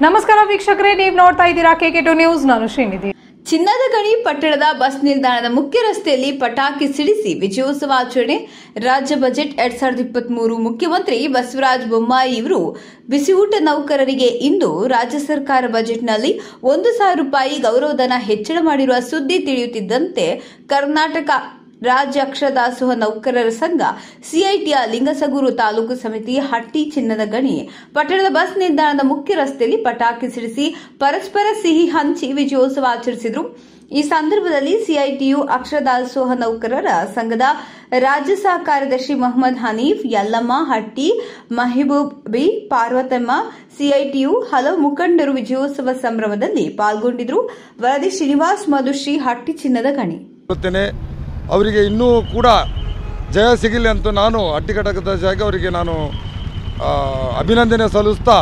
ನಮಸ್ಕಾರ ವೀಕ್ಷಕರೇ ನೀವು ನೋಡ್ತಾ ಇದ್ದೀರಾ ಕೆಕೆ ಟು ನ್ಯೂಸ್ ನಾನು ಶ್ರೀನಿಧಿ ಚಿನ್ನದ ಗಣಿ ಪಟ್ಟಣದ ಬಸ್ ನಿಲ್ದಾಣದ ಮುಖ್ಯ ರಸ್ತೆಯಲ್ಲಿ ಪಟಾಕಿ ಸಿಡಿಸಿ ವಿಜಯೋತ್ಸವ ಆಚರಣೆ ರಾಜ್ಯ ಬಜೆಟ್ ಎರಡ್ ಸಾವಿರದ ಇಪ್ಪತ್ತ್ ಮೂರು ಮುಖ್ಯಮಂತ್ರಿ ಬಸವರಾಜ ಬೊಮ್ಮಾಯಿ ಇವರು ಬಿಸಿಯೂಟ ನೌಕರರಿಗೆ ಇಂದು ರಾಜ್ಯ ಸರ್ಕಾರ ಬಜೆಟ್ನಲ್ಲಿ ಒಂದು ಸಾವಿರ ರೂಪಾಯಿ ಗೌರವಧನ ಹೆಚ್ಚಳ ಮಾಡಿರುವ ಸುದ್ದಿ ತಿಳಿಯುತ್ತಿದ್ದಂತೆ ಕರ್ನಾಟಕ ರಾಜ್ಯ ಅಕ್ಷರದಾಸೋಹ ನೌಕರರ ಸಂಘ ಸಿಐಟಿಯ ಲಿಂಗಸಗೂರು ತಾಲೂಕು ಸಮಿತಿ ಹಟ್ಟಿ ಚಿನ್ನದ ಗಣಿ ಪಟ್ಟಣದ ಬಸ್ ನಿಲ್ದಾಣದ ಮುಖ್ಯ ರಸ್ತೆಯಲ್ಲಿ ಪಟಾಕಿ ಸಿಡಿಸಿ ಪರಸ್ಪರ ಸಿಹಿ ಹಂಚಿ ವಿಜಯೋತ್ಸವ ಆಚರಿಸಿದರು ಈ ಸಂದರ್ಭದಲ್ಲಿ ಸಿಐಟಿಯು ಅಕ್ಷರದಾಸೋಹ ನೌಕರರ ಸಂಘದ ರಾಜ್ಯ ಸಹ ಕಾರ್ಯದರ್ಶಿ ಮೊಹಮ್ಮದ್ ಹನೀಫ್ ಯಲ್ಲಮ್ಮ ಹಟ್ಟಿ ಮಹಿಬೂಬ್ ಬಿ ಪಾರ್ವತಮ್ಮ ಸಿಐಟಿಯು ಹಲವು ಮುಖಂಡರು ವಿಜಯೋತ್ಸವ ಸಂಭ್ರಮದಲ್ಲಿ ಪಾಲ್ಗೊಂಡಿದ್ದರು ವರದಿ ಶ್ರೀನಿವಾಸ್ ಮಧುಶ್ರೀ ಹಟ್ಟಿ ಚಿನ್ನದ ಗಣಿ ಬರುತ್ತೇನೆ ಅವರಿಗೆ ಇನ್ನೂ ಕೂಡ ಜಯ ಸಿಗಲಿ ಅಂತ ನಾನು ಅಟ್ಟಿ ಘಟಕದ ಜಾಗ ಅವರಿಗೆ ನಾನು ಆ, ಅಭಿನಂದನೆ ಸಲ್ಲಿಸ್ತಾ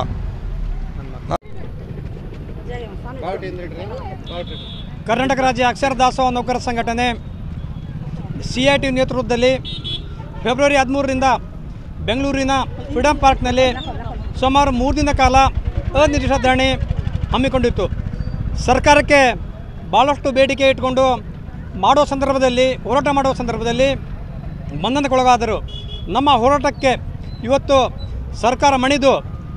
ಕರ್ನಾಟಕ ರಾಜ್ಯ ಅಕ್ಷರ ದಾಸೋಹ ನೌಕರ ಸಂಘಟನೆ ಸಿ ಐ ಟಿ ನೇತೃತ್ವದಲ್ಲಿ ಫೆಬ್ರವರಿ ಹದಿಮೂರರಿಂದ ಬೆಂಗಳೂರಿನ ಫ್ರೀಡಂ ಪಾರ್ಕ್ನಲ್ಲಿ ಸುಮಾರು ಮೂರು ದಿನ ಕಾಲ ಅನಿರ್ದಿಷ್ಟ ಧರಣಿ ಹಮ್ಮಿಕೊಂಡಿತ್ತು ಸರ್ಕಾರಕ್ಕೆ ಭಾಳಷ್ಟು ಬೇಡಿಕೆ ಇಟ್ಕೊಂಡು ಮಾಡೋ ಸಂದರ್ಭದಲ್ಲಿ ಹೋರಾಟ ಮಾಡುವ ಸಂದರ್ಭದಲ್ಲಿ ಬಂಧನಕ್ಕೊಳಗಾದರು ನಮ್ಮ ಹೋರಾಟಕ್ಕೆ ಇವತ್ತು ಸರ್ಕಾರ ಮಣಿದು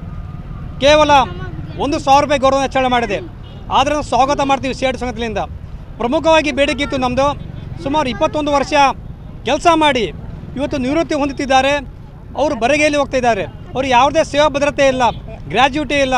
ಕೇವಲ ಒಂದು ಸಾವಿರ ರೂಪಾಯಿ ಗೌರವ ಹೆಚ್ಚಳ ಮಾಡಿದೆ ಆದರೆ ನಾವು ಸ್ವಾಗತ ಮಾಡ್ತೀವಿ ಸಿ ಸಂಘಟನೆಯಿಂದ ಪ್ರಮುಖವಾಗಿ ಬೇಡಿಕೆ ಇತ್ತು ನಮ್ಮದು ಸುಮಾರು ಇಪ್ಪತ್ತೊಂದು ವರ್ಷ ಕೆಲಸ ಮಾಡಿ ಇವತ್ತು ನಿವೃತ್ತಿ ಹೊಂದುತ್ತಿದ್ದಾರೆ ಅವರು ಬರಿಗೈಲಿ ಹೋಗ್ತಾ ಇದ್ದಾರೆ ಅವರು ಯಾವುದೇ ಸೇವಾ ಭದ್ರತೆ ಇಲ್ಲ ಗ್ರ್ಯಾಜ್ಯುಟಿ ಇಲ್ಲ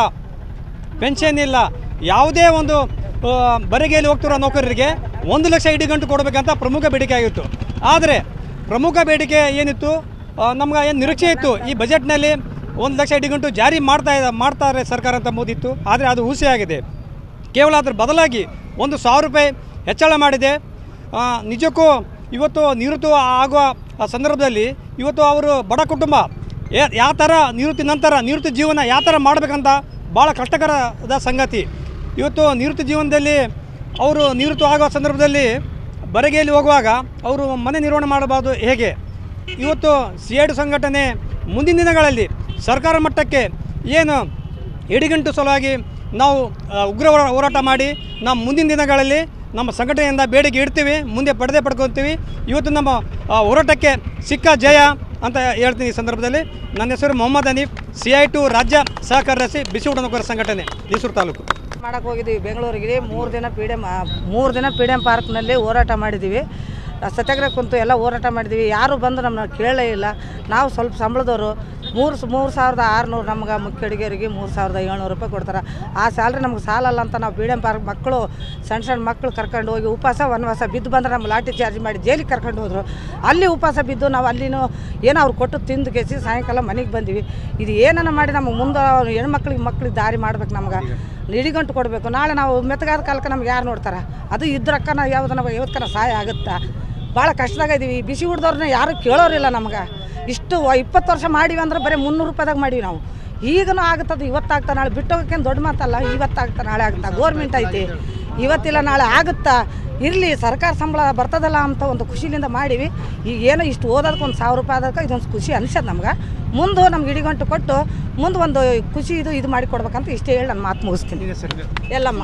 ಪೆನ್ಷನ್ ಇಲ್ಲ ಯಾವುದೇ ಒಂದು ಆ, ಬರಿಗೈಲಿ ಹೋಗ್ತಿರೋ ನೌಕರರಿಗೆ ಒಂದು ಲಕ್ಷ ಇಡೀ ಗಂಟು ಕೊಡಬೇಕಂತ ಪ್ರಮುಖ ಬೇಡಿಕೆ ಆಗಿತ್ತು ಆದರೆ ಪ್ರಮುಖ ಬೇಡಿಕೆ ಏನಿತ್ತು ನಮ್ಗೆ ಏನು ನಿರೀಕ್ಷೆ ಇತ್ತು ಈ ಬಜೆಟ್ನಲ್ಲಿ ಒಂದು ಲಕ್ಷ ಇಡೀ ಗಂಟು ಜಾರಿ ಮಾಡ್ತಾ ಇದ್ದ ಮಾಡ್ತಾರೆ ಸರ್ಕಾರ ಅಂತ ಮೂದಿತ್ತು ಆದರೆ ಅದು ಹುಸಿಯಾಗಿದೆ ಕೇವಲ ಅದ್ರ ಬದಲಾಗಿ ಒಂದು ಸಾವಿರ ರೂಪಾಯಿ ಹೆಚ್ಚಳ ಮಾಡಿದೆ ಆ, ನಿಜಕ್ಕೂ ಇವತ್ತು ನಿವೃತ್ತಿ ಆಗುವ ಆ ಸಂದರ್ಭದಲ್ಲಿ ಇವತ್ತು ಅವರು ಬಡ ಕುಟುಂಬ ಯಾ- ಯಾವ ಥರ ನಿವೃತ್ತಿ ನಂತರ ನಿವೃತ್ತಿ ಜೀವನ ಯಾವ ಥರ ಮಾಡಬೇಕಂತ ಭಾಳ ಕಷ್ಟಕರದ ಸಂಗತಿ ಇವತ್ತು ನಿವೃತ್ತಿ ಜೀವನದಲ್ಲಿ ಅವರು ನಿವೃತ್ತಿ ಆಗುವ ಸಂದರ್ಭದಲ್ಲಿ ಬರಿಗೆಯಲ್ಲಿ ಹೋಗುವಾಗ ಅವರು ಮನೆ ನಿರ್ವಹಣೆ ಮಾಡಬಹುದು ಹೇಗೆ ಇವತ್ತು ಸಿ ಐ ಡಿ ಸಂಘಟನೆ ಮುಂದಿನ ದಿನಗಳಲ್ಲಿ ಸರ್ಕಾರ ಮಟ್ಟಕ್ಕೆ ಏನು ಎಡಿಗಂಟು ಸಲುವಾಗಿ ನಾವು ಆ, ಉಗ್ರ ಹೋರಾ- ಹೋರಾಟ ಮಾಡಿ ನಾವು ಮುಂದಿನ ದಿನಗಳಲ್ಲಿ ನಮ್ಮ ಸಂಘಟನೆಯಿಂದ ಬೇಡಿಕೆ ಇಡ್ತೀವಿ ಮುಂದೆ ಪಡೆದೇ ಪಡ್ಕೊತೀವಿ ಇವತ್ತು ನಮ್ಮ ಆ, ಹೋರಾಟಕ್ಕೆ ಸಿಕ್ಕ ಜಯ ಅಂತ ಹೇಳ್ತೀನಿ ಈ ಸಂದರ್ಭದಲ್ಲಿ ನನ್ನ ಹೆಸರು Mohammed Hanif C I T U ರಾಜ್ಯ ಸಹ ಕಾರ್ಯದರ್ಶಿ ಬಿಸಿಯೂಟ ನೌಕರ ಸಂಘಟನೆ ಮೈಸೂರು ತಾಲೂಕು ಮಾಡಕ್ಕೆ ಹೋಗಿದ್ದೀವಿ ಬೆಂಗಳೂರಿಗೆ ಮೂರು ದಿನ ಪಿ ಡಿ ಎಮ್ ಮೂರು ದಿನ ಪಿ ಡಿ ಎಮ್ ಪಾರ್ಕ್ನಲ್ಲಿ ಹೋರಾಟ ಮಾಡಿದ್ದೀವಿ ಸತ್ಯಾಗ್ರಹ ಕುಂತು ಎಲ್ಲ ಹೋರಾಟ ಮಾಡಿದ್ದೀವಿ ಯಾರು ಬಂದು ನಮ್ಮನ್ನ ಕೇಳೇ ಇಲ್ಲ ನಾವು ಸ್ವಲ್ಪ ಸಂಬಳದವರು ಮೂರು ಮೂರು ಸಾವಿರದ ಆರುನೂರು ನಮ್ಗೆ ಮುಖ್ಯ ಅಡುಗೆಯವರಿಗೆ ಮೂರು ಸಾವಿರದ ಏಳ್ನೂರು ರೂಪಾಯಿ ಕೊಡ್ತಾರೆ ಆ ಸ್ಯಾಲ್ರಿ ನಮ್ಗೆ ಸಾಲಲ್ಲ ಅಂತ ನಾವು ಪಿ ಡಿ ಎಮ್ ಪಾರ್ಕ್ ಮಕ್ಕಳು ಸಣ್ಣ ಸಣ್ಣ ಮಕ್ಕಳು ಕರ್ಕೊಂಡು ಹೋಗಿ ಉಪವಾಸ ವನವಾಸ ಬಿದ್ದು ಬಂದ್ರೆ ನಮ್ಗೆ ಲಾಠಿ ಚಾರ್ಜ್ ಮಾಡಿ ಜೈಲಿಗೆ ಕರ್ಕೊಂಡು ಹೋದರು ಅಲ್ಲಿ ಉಪವಾಸ ಬಿದ್ದು ನಾವು ಅಲ್ಲಿನೂ ಏನೋ ಅವ್ರು ಕೊಟ್ಟು ತಿಂದು ಕೇಸಿ ಸಾಯಂಕಾಲ ಮನೆಗೆ ಬಂದ್ವಿ ಇದು ಏನನ್ನ ಮಾಡಿ ನಮಗೆ ಮುಂದೆ ಹೆಣ್ಮಕ್ಳಿಗೆ ಮಕ್ಳಿಗೆ ದಾರಿ ಮಾಡ್ಬೇಕು ನಮ್ಗೆ ಇಡಿಗಂಟು ಕೊಡಬೇಕು ನಾಳೆ ನಾವು ಮೆತ್ತಗಾದ ಕಾಲಕ್ಕೆ ನಮ್ಗೆ ಯಾರು ನೋಡ್ತಾರೆ ಅದು ಇದ್ರಕ್ಕ ನಾವು ಯಾವ್ದು ನಮಗೆ ಯಾವತ್ಕನ ಸಹಾಯ ಆಗುತ್ತಾ ಭಾಳ ಕಷ್ಟದಾಗ ಇದೀವಿ ಈ ಬಿಸಿ ಹುಡ್ದವ್ರನ್ನ ಯಾರು ಕೇಳೋರಿಲ್ಲ ನಮ್ಗೆ ಇಷ್ಟು ಇಪ್ಪತ್ತು ವರ್ಷ ಮಾಡೀವಿ ಅಂದ್ರೆ ಬರೀ ಮುನ್ನೂರು ರೂಪಾಯಿದಾಗ ಮಾಡೀವಿ ನಾವು ಈಗನೂ ಆಗುತ್ತದು ಇವತ್ತಾಗ್ತಾ ನಾಳೆ ಬಿಟ್ಟೋಗಕ್ಕೇನು ದೊಡ್ಡ ಮಾತಲ್ಲ ಇವತ್ತಾಗ್ತಾ ನಾಳೆ ಆಗುತ್ತಾ ಗೋರ್ಮೆಂಟ್ ಐತಿ ಇವತ್ತಿಲ್ಲ ನಾಳೆ ಆಗುತ್ತಾ ಇರಲಿ ಸರ್ಕಾರ ಸಂಬಳ ಬರ್ತದಲ್ಲ ಅಂತ ಒಂದು ಖುಷಿಲಿಂದ ಮಾಡೀವಿ ಈಗ ಏನೋ ಇಷ್ಟು ಓದೋದಕ್ಕೆ ಒಂದು ಸಾವಿರ ರೂಪಾಯಿ ಆದಕ್ಕೆ ಇದೊಂದು ಖುಷಿ ಅನ್ಸದ್ ನಮ್ಗೆ ಮುಂದೆ ನಮ್ಗೆ ಇಡಿಗಂಟು ಕೊಟ್ಟು ಮುಂದೆ ಒಂದು ಖುಷಿ ಇದು ಇದು ಮಾಡಿ ಕೊಡ್ಬೇಕಂತ ಇಷ್ಟೇ ಹೇಳಿ ನಾನು ಮಾತು ಮುಗಿಸ್ತೀನಿ ಎಲ್ಲಮ್ಮ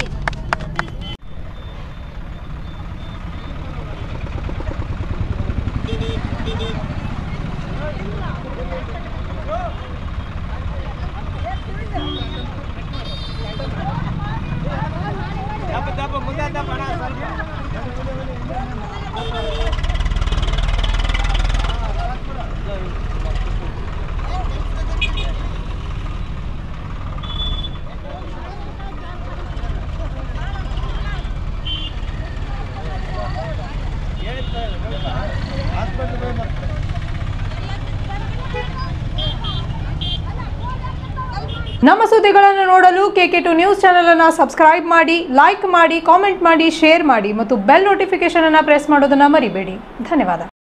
ನಮ್ಮ ಸುದ್ದಿಗಳನ್ನು ನೋಡಲು ಕೆಕೆ ಟು ನ್ಯೂಸ್ ಚಾನೆಲ್ ಅನ್ನು ಸಬ್ಸ್ಕ್ರೈಬ್ ಮಾಡಿ ಲೈಕ್ ಮಾಡಿ ಕಾಮೆಂಟ್ ಮಾಡಿ ಶೇರ್ ಮಾಡಿ ಮತ್ತು ಬೆಲ್ ನೋಟಿಫಿಕೇಶನ್ ಅನ್ನು ಪ್ರೆಸ್ ಮಾಡೋದನ್ನ ಮರಿಬೇಡಿ ಧನ್ಯವಾದ